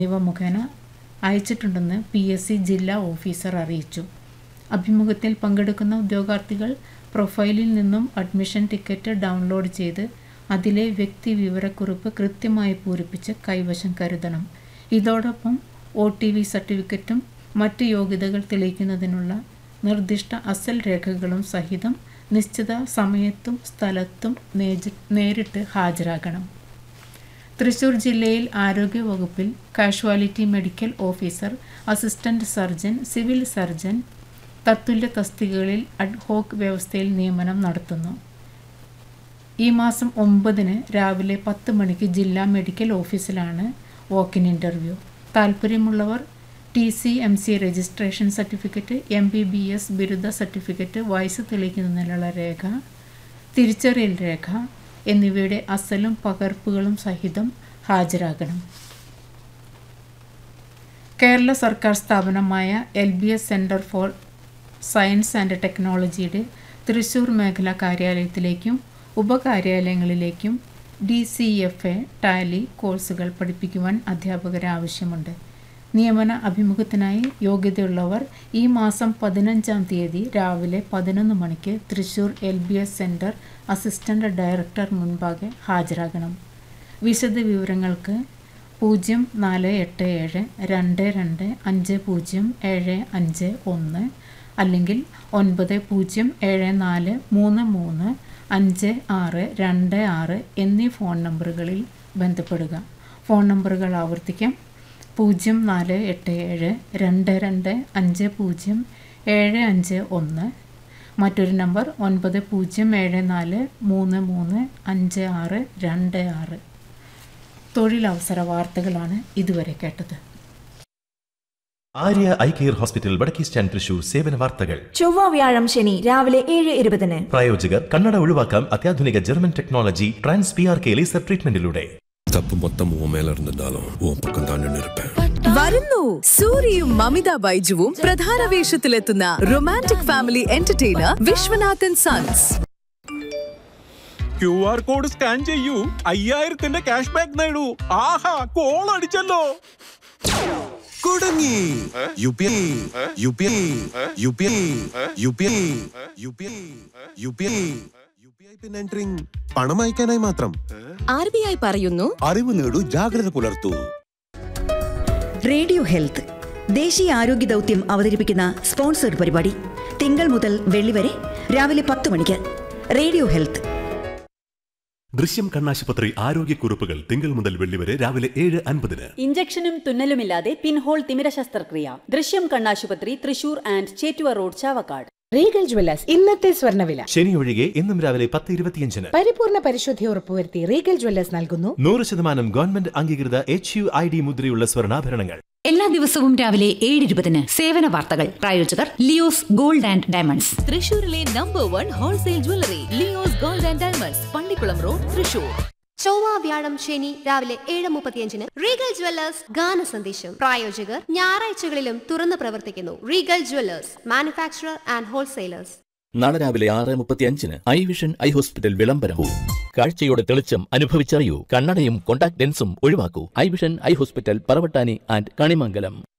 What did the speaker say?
എന്നിവ മുഖേന അയച്ചിട്ടുണ്ടെന്ന് പി എസ് സി ജില്ലാ ഓഫീസർ അറിയിച്ചു അഭിമുഖത്തിൽ പങ്കെടുക്കുന്ന ഉദ്യോഗാർത്ഥികൾ പ്രൊഫൈലിൽ നിന്നും അഡ്മിഷൻ ടിക്കറ്റ് ഡൗൺലോഡ് ചെയ്ത് അതിലെ വ്യക്തി വിവരക്കുറിപ്പ് കൃത്യമായി പൂരിപ്പിച്ച് കൈവശം കരുതണം ഇതോടൊപ്പം ഒ ടി വി സർട്ടിഫിക്കറ്റും മറ്റ് യോഗ്യതകൾ തെളിയിക്കുന്നതിനുള്ള നിർദ്ദിഷ്ട അസൽ രേഖകളും സഹിതം നിശ്ചിത സമയത്തും സ്ഥലത്തും നേജി- നേരിട്ട് ഹാജരാകണം തൃശൂർ ജില്ലയിൽ ആരോഗ്യവകുപ്പിൽ casualty medical officer assistant surgeon civil surgeon തത്തുല്യ തസ്തികകളിൽ അഡ്ഹോക്ക് വ്യവസ്ഥയിൽ നിയമനം നടത്തുന്നു ഈ മാസം ഒമ്പതിന് രാവിലെ പത്ത് മണിക്ക് ജില്ലാ മെഡിക്കൽ ഓഫീസിലാണ് വോക്കിൻ ഇൻ്റർവ്യൂ താല്പര്യമുള്ളവർ T C M C registration certificate M B B S ബിരുദ സർട്ടിഫിക്കറ്റ് വയസ്സ് തെളിയിക്കുന്നതിനുള്ള രേഖ തിരിച്ചറിയൽ രേഖ എന്നിവയുടെ അസലും പകർപ്പുകളും സഹിതം ഹാജരാകണം കേരള സർക്കാർ സ്ഥാപനമായ L B S centre for science and ടെക്നോളജിയുടെ തൃശൂർ മേഖലാ കാര്യാലയത്തിലേക്കും ഉപകാര്യാലയങ്ങളിലേക്കും D C F A tally കോഴ്സുകൾ പഠിപ്പിക്കുവാൻ അധ്യാപകരെ ആവശ്യമുണ്ട് നിയമന അഭിമുഖത്തിനായി യോഗ്യതയുള്ളവർ ഈ മാസം പതിനഞ്ചാം തീയതി രാവിലെ പതിനൊന്ന് മണിക്ക് Thrissur L B S centre assistant director മുൻപാകെ ഹാജരാകണം വിശദ വിവരങ്ങൾക്ക് പൂജ്യം നാല് എട്ട് ഏഴ് രണ്ട് രണ്ട് അഞ്ച് പൂജ്യം ഏഴ് അഞ്ച് ഒന്ന് അല്ലെങ്കിൽ ഒൻപത് പൂജ്യം ഏഴ് നാല് മൂന്ന് മൂന്ന് അഞ്ച് ആറ് രണ്ട് ആറ് എന്നീ ഫോൺ നമ്പറുകളിൽ ബന്ധപ്പെടുക ഫോൺ നമ്പറുകൾ ആവർത്തിക്കാം പൂജ്യം നാല് എട്ട് ഏഴ് രണ്ട് രണ്ട് അഞ്ച് പൂജ്യം ഏഴ് അഞ്ച് ഒന്ന് മറ്റൊരു നമ്പർ ഒൻപത് പൂജ്യം ഏഴ് നാല് മൂന്ന് മൂന്ന് അഞ്ച് ആറ് രണ്ട് ആറ് തൊഴിലവസര വാർത്തകളാണ് ഇതുവരെ കേട്ടത് ആര്യ ഐ കെയർ ഹോസ്പിറ്റൽ വടക്കേ സ്റ്റാൻഡ് തൃശൂർ സേവന വാർത്തകൾ ചൊവ്വ വ്യാഴം ശനി രാവിലെ ഏഴ് ഇരുപതിന് പ്രായോജകർ കണ്ണട ഒഴിവാക്കാം അത്യാധുനിക German technology trans P R K laser ട്രീറ്റ്മെന്റിലൂടെ தப்பு மொத்தம் உன் மேல இருந்திருந்தாலும் உன் பக்கம் தான் நின்று இருப்பேன் വരുന്നു സൂര്യയും മമിത ബൈജുവും പ്രധാന വേഷത്തിലെത്തുന്ന romantic family entertainer Viswanathan sons Q R code scan ചെയ്യൂ അയ്യായിരത്തിന്റെ ക്യാഷ് ബാക്ക് നേടൂ ആഹാ കോൾ അടിച്ചല്ലോ കുടുങ്ങി U P I U P I U P I U P I U P I U P I U P I PIN entering പണം അയക്കാനായി മാത്രം ആർ ബി ഐ പറയുന്നു അറിവ് നേടൂ ജാഗ്രത പുലർത്തൂ റേഡിയോ ഹെൽത്ത് ദേശീയ ആരോഗ്യ ദൗത്യം അവതരിപ്പിക്കുന്ന സ്പോൺസർഡ് പരിപാടി തിങ്കൾ മുതൽ വെള്ളി വരെ രാവിലെ പത്ത് മണിക്ക് റേഡിയോ ഹെൽത്ത് ദൃശ്യം കണ്ണാശുപത്രി ആരോഗ്യക്കുറിപ്പുകൾ തിങ്കൾ മുതൽ വെള്ളി വരെ രാവിലെ ഏഴ് അൻപതിന് ഇഞ്ചക്ഷനും തുന്നലുമില്ലാതെ പിൻഹോൾ തിമിര ശസ്ത്രക്രിയ ദൃശ്യം കണ്ണാശുപത്രി Thrissur and Chettuva road Chavakkad Regal jewellers ഇന്നത്തെ സ്വർണ്ണവില ശനി ഒഴികെ എന്നും രാവിലെ പത്ത് ഇരുപത്തിയഞ്ചിന് പരിപൂർണ പരിശുദ്ധി ഉറപ്പുവരുത്തി റീഗൽ ജ്വല്ലേഴ്സ് നൽകുന്നു നൂറ് ശതമാനം ഗവൺമെന്റ് അംഗീകൃത എച്ച് യു ഐ ഡി മുദ്രയുള്ള സ്വർണ്ണാഭരണങ്ങൾ എല്ലാ ദിവസവും രാവിലെ ഏഴ് ഇരുപതിന് സേവന വാർത്തകൾ പ്രായോജകർ ലിയോസ് ഗോൾഡ് ആൻഡ് ഡയമണ്ട്സ് തൃശൂരിലെ number one wholesale jewellery Leo's gold and diamonds Pallikulam road Thrissur ചൊവ്വ വ്യാഴം ശനി രാവിലെ ഏഴ് മുപ്പത്തിയഞ്ചിന് റീഗൽ ജ്വല്ലേഴ്സ് ഗാന സന്ദേശം പ്രായോജകർ ഞായറാഴ്ചകളിലും തുറന്നു പ്രവർത്തിക്കുന്നു Regal jewellers manufacturer and wholesalers നാളെ രാവിലെ ആറ് മുപ്പത്തിയഞ്ചിന് ഐ വിഷൻ ഐ ഹോസ്പിറ്റൽ വിളംബരവും കാഴ്ചയുടെ തെളിച്ചം അനുഭവിച്ചറിയൂ കണ്ണടയും കോണ്ടാക്ട് ലെൻസും ഒഴിവാക്കൂ eye vision eye hospital Paravattani and Kanimangalam